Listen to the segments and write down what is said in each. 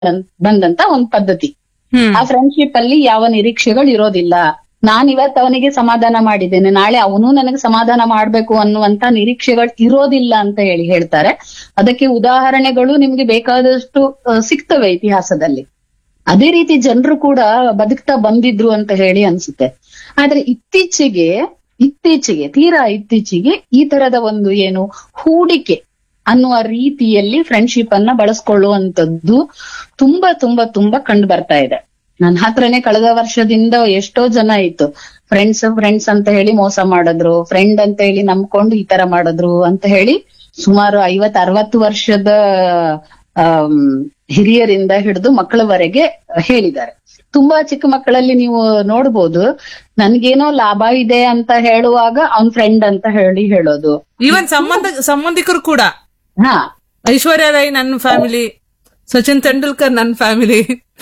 ಬಂದಂತ ಒಂದ್ ಪದ್ಧತಿ ಹ್ಮ್ ಆ ಫ್ರೆಂಡ್ಶಿಪ್ ಅಲ್ಲಿ ಯಾವ ನಿರೀಕ್ಷೆಗಳು ಇರೋದಿಲ್ಲ ನಾನ್ ಇವತ್ತು ಅವನಿಗೆ ಸಮಾಧಾನ ಮಾಡಿದ್ದೇನೆ ನಾಳೆ ಅವನು ನನಗೆ ಸಮಾಧಾನ ಮಾಡ್ಬೇಕು ಅನ್ನುವಂತ ನಿರೀಕ್ಷೆಗಳು ಇರೋದಿಲ್ಲ ಅಂತ ಹೇಳಿ ಹೇಳ್ತಾರೆ ಅದಕ್ಕೆ ಉದಾಹರಣೆಗಳು ನಿಮ್ಗೆ ಬೇಕಾದಷ್ಟು ಆ, ಸಿಗ್ತವೆ ಇತಿಹಾಸದಲ್ಲಿ ಅದೇ ರೀತಿ ಜನರು ಕೂಡ ಬದುಕ್ತಾ ಬಂದಿದ್ರು ಅಂತ ಹೇಳಿ ಅನ್ಸುತ್ತೆ ಆದ್ರೆ ಇತ್ತೀಚೆಗೆ ಇತ್ತೀಚೆಗೆ ತೀರಾ ಇತ್ತೀಚೆಗೆ ಈ ತರದ ಒಂದು ಏನು ಹೂಡಿಕೆ ಅನ್ನುವ ರೀತಿಯಲ್ಲಿ ಫ್ರೆಂಡ್ಶಿಪ್ ಅನ್ನ ಬಳಸ್ಕೊಳ್ಳುವಂತದ್ದು ತುಂಬಾ ತುಂಬಾ ತುಂಬಾ ಕಂಡು ಬರ್ತಾ ಇದೆ ನನ್ನ ಹತ್ರನೇ ಕಳೆದ ವರ್ಷದಿಂದ ಎಷ್ಟೋ ಜನ ಇತ್ತು ಫ್ರೆಂಡ್ಸ್ ಫ್ರೆಂಡ್ಸ್ ಅಂತ ಹೇಳಿ ಮೋಸ ಮಾಡಿದ್ರು ಫ್ರೆಂಡ್ ಅಂತ ಹೇಳಿ ನಂಬ್ಕೊಂಡು ಈ ತರ ಮಾಡಿದ್ರು ಅಂತ ಹೇಳಿ ಸುಮಾರು ಐವತ್ ಅರವತ್ತು ವರ್ಷದ ಆಮ್, ಹಿರಿಯರಿಂದ ಹಿಡಿದು ಮಕ್ಕಳವರೆಗೆ ಹೇಳಿದ್ದಾರೆ ತುಂಬಾ ಚಿಕ್ಕ ಮಕ್ಕಳಲ್ಲಿ ನೀವು ನೋಡ್ಬೋದು ನನ್ಗೇನೋ ಲಾಭ ಇದೆ ಅಂತ ಹೇಳುವಾಗ ಅವ್ನ್ ಫ್ರೆಂಡ್ ಅಂತ ಹೇಳಿ ಹೇಳೋದು ಈವನ್ ಸಂಬಂಧ ಸಂಬಂಧಿಕರು ಕೂಡ ಹಾ ಐಶ್ವರ್ಯ ರೈ ನನ್ನ ಫ್ಯಾಮಿಲಿ ಸಚಿನ್ ತೆಂಡೂಲ್ಕರ್ ನನ್ನ ಫ್ಯಾಮಿಲಿ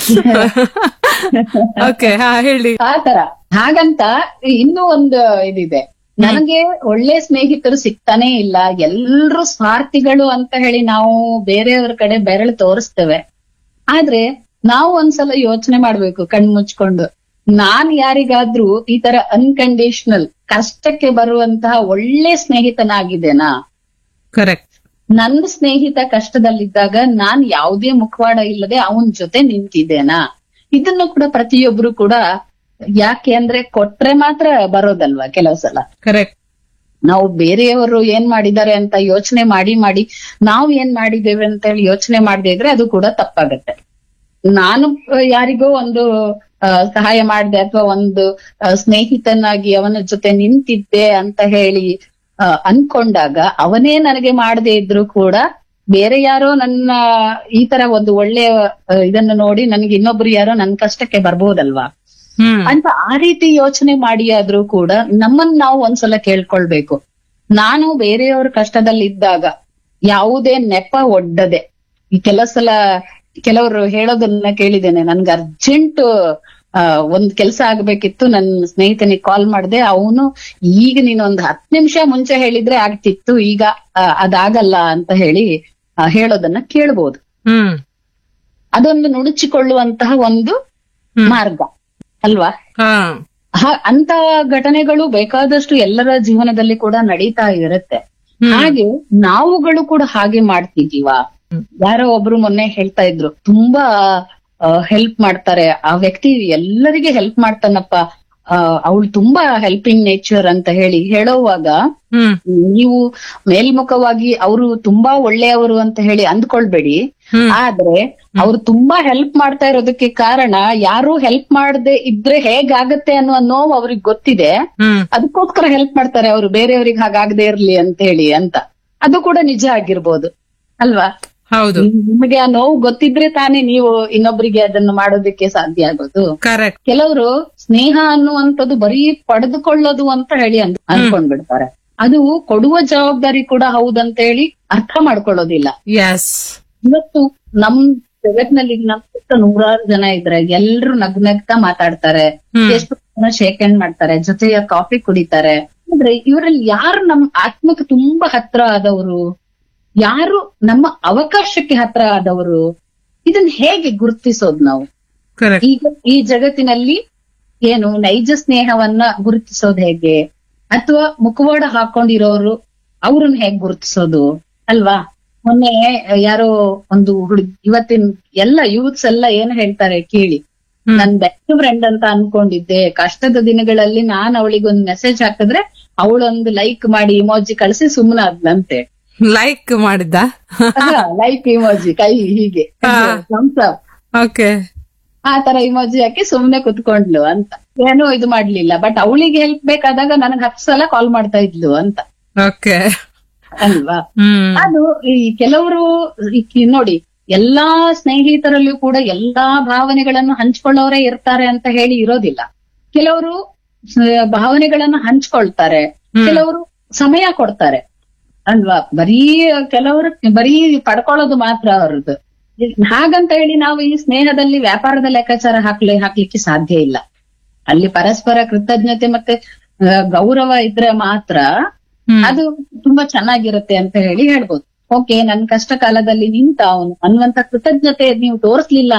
ಓಕೆ ಹಾ ಹೇಳಿ ಆ ತರ ಹಾಗಂತ ಇನ್ನೂ ಒಂದು ಇದಿದೆ ನನಗೆ ಒಳ್ಳೆ ಸ್ನೇಹಿತರು ಸಿಗ್ತಾನೆ ಇಲ್ಲ ಎಲ್ರು ಸ್ವಾರ್ಥಿಗಳು ಅಂತ ಹೇಳಿ ನಾವು ಬೇರೆಯವ್ರ ಕಡೆ ಬೆರಳು ತೋರಿಸ್ತೇವೆ ಆದ್ರೆ ನಾವು ಒಂದ್ಸಲ ಯೋಚನೆ ಮಾಡ್ಬೇಕು ಕಣ್ ಮುಚ್ಕೊಂಡು ನಾನ್ ಯಾರಿಗಾದ್ರೂ ಈ ತರ ಅನ್ಕಂಡೀಷನಲ್ ಕಷ್ಟಕ್ಕೆ ಬರುವಂತಹ ಒಳ್ಳೆ ಸ್ನೇಹಿತನಾಗಿದ್ದೇನಾ ಕರೆಕ್ಟ್ ನನ್ನ ಸ್ನೇಹಿತ ಕಷ್ಟದಲ್ಲಿದ್ದಾಗ ನಾನ್ ಯಾವುದೇ ಮುಖವಾಡ ಇಲ್ಲದೆ ಅವನ್ ಜೊತೆ ನಿಂತಿದ್ದೇನಾ ಇದನ್ನು ಕೂಡ ಪ್ರತಿಯೊಬ್ರು ಕೂಡ ಯಾಕೆ ಅಂದ್ರೆ ಕೊಟ್ರೆ ಮಾತ್ರ ಬರೋದಲ್ವಾ ಕೆಲವು ಸಲ ಕರೆಕ್ಟ್ ನಾವು ಬೇರೆಯವರು ಏನ್ ಮಾಡಿದ್ದಾರೆ ಅಂತ ಯೋಚನೆ ಮಾಡಿ ಮಾಡಿ ನಾವು ಏನ್ ಮಾಡಿದ್ದೇವೆ ಅಂತ ಹೇಳಿ ಯೋಚನೆ ಮಾಡದೇ ಇದ್ರೆ ಅದು ಕೂಡ ತಪ್ಪಾಗತ್ತೆ ನಾನು ಅಹ್, ಯಾರಿಗೋ ಒಂದು ಅಹ್, ಸಹಾಯ ಮಾಡಿದೆ ಅಥವಾ ಒಂದು ಅಹ್, ಸ್ನೇಹಿತನಾಗಿ ಅವನ ಜೊತೆ ನಿಂತಿದ್ದೆ ಅಂತ ಹೇಳಿ ಅಹ್, ಅನ್ಕೊಂಡಾಗ ಅವನೇ ನನಗೆ ಮಾಡದೇ ಇದ್ರು ಕೂಡ ಬೇರೆ ಯಾರೋ ನನ್ನ ಈ ತರ ಒಂದು ಒಳ್ಳೆಯ ಅಹ್, ಇದನ್ನು ನೋಡಿ ನನಗೆ ಇನ್ನೊಬ್ರು ಯಾರೋ ನನ್ ಕಷ್ಟಕ್ಕೆ ಬರ್ಬೋದಲ್ವಾ ಹ್ಮ್ ಅಂತ ಆ ರೀತಿ ಯೋಚನೆ ಮಾಡಿ ಆದ್ರೂ ಕೂಡ ನಮ್ಮನ್ನ ನಾವು ಒಂದ್ಸಲ ಕೇಳ್ಕೊಳ್ಬೇಕು ನಾನು ಬೇರೆಯವ್ರ ಕಷ್ಟದಲ್ಲಿದ್ದಾಗ ಯಾವುದೇ ನೆಪ ಒಡ್ಡದೆ ಈ ಕೆಲ ಸಲ ಕೆಲವರು ಹೇಳೋದನ್ನ ಕೇಳಿದ್ದೇನೆ ನನ್ಗೆ ಅರ್ಜೆಂಟ್ ಒಂದ್ ಕೆಲ್ಸ ಆಗ್ಬೇಕಿತ್ತು ನನ್ನ ಸ್ನೇಹಿತನಿಗೆ ಕಾಲ್ ಮಾಡ್ದೆ ಅವನು ಈಗ ನೀನ್ ಒಂದ್ ಹತ್ ನಿಮಿಷ ಮುಂಚೆ ಹೇಳಿದ್ರೆ ಆಗ್ತಿತ್ತು ಈಗ ಆ, ಅದಾಗಲ್ಲ ಅಂತ ಹೇಳಿ ಆ, ಹೇಳೋದನ್ನ ಕೇಳ್ಬೋದು ಹ್ಮ್ ಅದೊಂದು ನುಣುಚಿಕೊಳ್ಳುವಂತಹ ಒಂದು ಹ್ಮ್. ಮಾರ್ಗ ಅಲ್ವಾ ಹಾ ಹ- ಅಂತ ಘಟನೆಗಳು ಬೇಕಾದಷ್ಟು ಎಲ್ಲರ ಜೀವನದಲ್ಲಿ ಕೂಡ ನಡೀತಾ ಇರುತ್ತೆ ಹ್ಮ್. ಹಾಗೆ ನಾವುಗಳು ಕೂಡ ಹಾಗೆ ಮಾಡ್ತಿದೀವ ಹ್ಮ್. ಯಾರೋ ಒಬ್ರು ಮೊನ್ನೆ ಹೇಳ್ತಾ ಇದ್ರು ತುಂಬಾ ಹೆಲ್ಪ್ ಮಾಡ್ತಾರೆ ಆ ವ್ಯಕ್ತಿ ಎಲ್ಲರಿಗೆ ಹೆಲ್ಪ್ ಮಾಡ್ತಾನಪ್ಪ ಅವಳು ತುಂಬಾ ಹೆಲ್ಪಿಂಗ್ ನೇಚರ್ ಅಂತ ಹೇಳಿ ಹೇಳೋವಾಗ ಹ್ಮ್ ನೀವು ಮೇಲ್ಮುಖವಾಗಿ ಅವರು ತುಂಬಾ ಒಳ್ಳೆಯವರು ಅಂತ ಹೇಳಿ ಅಂದ್ಕೊಳ್ಬೇಡಿ ಹ್ಮ್. ಆದ್ರೆ ಅವ್ರು ತುಂಬಾ ಹೆಲ್ಪ್ ಮಾಡ್ತಾ ಇರೋದಕ್ಕೆ ಕಾರಣ ಯಾರು ಹೆಲ್ಪ್ ಮಾಡದೆ ಇದ್ರೆ ಹೇಗಾಗತ್ತೆ ಅನ್ನುವ ನೋವು ಅವ್ರಿಗೆ ಗೊತ್ತಿದೆ ಹ್ಮ್ ಅದಕ್ಕೋಸ್ಕರ ಹೆಲ್ಪ್ ಮಾಡ್ತಾರೆ ಅವರು ಬೇರೆಯವ್ರಿಗೆ ಹಾಗಾಗದೆ ಇರ್ಲಿ ಅಂತ ಹೇಳಿ ಅಂತ ಅದು ಕೂಡ ನಿಜ ಆಗಿರ್ಬೋದು ಅಲ್ವಾ ಹೌದು ನಿಮಗೆ ಆ ನೋವು ಗೊತ್ತಿದ್ರೆ ತಾನೇ ನೀವು ಇನ್ನೊಬ್ಬರಿಗೆ ಅದನ್ನು ಮಾಡೋದಕ್ಕೆ ಸಾಧ್ಯ ಆಗೋದು ಕರೆಕ್ಟ್ ಕೆಲವರು ಸ್ನೇಹ ಅನ್ನುವಂಥದ್ದು ಬರೀ ಪಡೆದುಕೊಳ್ಳೋದು ಅಂತ ಹೇಳಿ ಅನ್- ಅನ್ಕೊಂಡ್ಬಿಡ್ತಾರೆ ಅದು ಕೊಡುವ ಜವಾಬ್ದಾರಿ ಕೂಡ ಹೌದಂತ ಹೇಳಿ ಅರ್ಥ ಮಾಡ್ಕೊಳ್ಳೋದಿಲ್ಲ ಎಸ್ ಇವತ್ತು ನಮ್ ಜಗತ್ನಲ್ಲಿ ನಮ್ ಸುತ್ತ ನೂರಾರು ಜನ ಇದ್ರೆ ಎಲ್ರು ನಗ್ ನಗ್ತಾ ಮಾತಾಡ್ತಾರೆ ಹ್ಮ್. ಎಷ್ಟು ಜನ ಶೇಕ್ ಹ್ಯಾಂಡ್ ಮಾಡ್ತಾರೆ ಜೊತೆಯ ಕಾಫಿ ಕುಡಿತಾರೆ ಅಂದ್ರೆ ಇವರಲ್ಲಿ ಯಾರು ನಮ್ ಆತ್ಮಕ್ಕೆ ತುಂಬಾ ಹತ್ರ ಆದವರು ಯಾರು ನಮ್ಮ ಅವಕಾಶಕ್ಕೆ ಹತ್ರ ಆದವರು ಇದನ್ನ ಹೇಗೆ ಗುರುತಿಸೋದು ನಾವು ಕರೆಕ್ಟ್ ಈಗ ಈ ಜಗತ್ತಿನಲ್ಲಿ ಏನು ನೈಜ ಸ್ನೇಹವನ್ನ ಗುರುತಿಸೋದು ಹೇಗೆ ಅಥವಾ ಮುಖವಾಡ ಹಾಕೊಂಡಿರೋರು ಅವ್ರನ್ನ ಹೇಗ್ ಗುರುತಿಸೋದು ಅಲ್ವಾ ಮೊನ್ನೆ ಯಾರೋ ಒಂದು ಹುಡುಗಿ ಇವತ್ತಿನ ಎಲ್ಲ ಯೂತ್ಸ್ ಎಲ್ಲ ಏನ್ ಹೇಳ್ತಾರೆ ಕೇಳಿ ಹ್ಮ್. ನನ್ ಬೆಸ್ಟ್ ಫ್ರೆಂಡ್ ಅಂತ ಅನ್ಕೊಂಡಿದ್ದೆ ಕಷ್ಟದ ದಿನಗಳಲ್ಲಿ ನಾನ್ ಅವಳಿಗೊಂದು ಮೆಸೇಜ್ ಹಾಕಿದ್ರೆ ಅವಳೊಂದು ಲೈಕ್ ಮಾಡಿ ಇಮೋಜಿ ಕಳಿಸಿ ಸುಮ್ಮನಾದ್ಲಂತೆ ಲೈಕ್ ಮಾಡಿದ್ದ ಲೈಕ್ ಇಮೋಜಿ ಕೈ ಹೀಗೆ ಹಾ. thumbs up. ಓಕೆ ಆ ತರ ಇಮೋಜಿ ಹಾಕಿ ಸುಮ್ನೆ ಕುತ್ಕೊಂಡ್ಲು ಅಂತ ಏನೂ ಇದು ಮಾಡ್ಲಿಲ್ಲ ಬಟ್ ಅವಳಿಗೆ ಹೆಲ್ಪ್ ಬೇಕಾದಾಗ ನನಗ್ ಹತ್ತು ಸಲ ಕಾಲ್ ಮಾಡ್ತಾ ಇದ್ಲು ಅಂತ ಓಕೆ ಅಲ್ವಾ ಹ್ಮ್ ಅದು ಈ ಕೆಲವರು ಈ ಕಿ- ನೋಡಿ ಎಲ್ಲಾ ಸ್ನೇಹಿತರಲ್ಲೂ ಕೂಡ ಎಲ್ಲಾ ಭಾವನೆಗಳನ್ನು ಹಂಚ್ಕೊಳ್ಳೋರೇ ಇರ್ತಾರೆ ಅಂತ ಹೇಳಿ ಇರೋದಿಲ್ಲ ಕೆಲವರು ಸ- ಭಾವನೆಗಳನ್ನ ಹಂಚ್ಕೊಳ್ತಾರೆ ಹ್ಮ್. ಕೆಲವರು ಸಮಯ ಕೊಡ್ತಾರೆ ಅಲ್ವಾ ಬರೀ ಕೆಲವರು ಬರೀ ಪಡ್ಕೊಳ್ಳೋದು ಮಾತ್ರ ಅವ್ರದ್ದು ಹಾಗಂತ ಹೇಳಿ ನಾವು ಈ ಸ್ನೇಹದಲ್ಲಿ ವ್ಯಾಪಾರದ ಲೆಕ್ಕಾಚಾರ ಹಾಕ್ಲಿ ಹಾಕ್ಲಿಕ್ಕೆ ಸಾಧ್ಯ ಇಲ್ಲ ಅಲ್ಲಿ ಪರಸ್ಪರ ಕೃತಜ್ಞತೆ ಮತ್ತೆ ಆ, ಗೌರವ ಇದ್ರೆ ಮಾತ್ರ ಹ್ಮ್. ಅದು ತುಂಬಾ ಚೆನ್ನಾಗಿರುತ್ತೆ ಅಂತ ಹೇಳಿ ಹೇಳ್ಬೋದು ಓಕೆ ನನ್ ಕಷ್ಟ ಕಾಲದಲ್ಲಿ ನಿಂತ ಅವನು ಅನ್ನುವಂತ ಕೃತಜ್ಞತೆ ನೀವು ತೋರಿಸ್ಲಿಲ್ಲ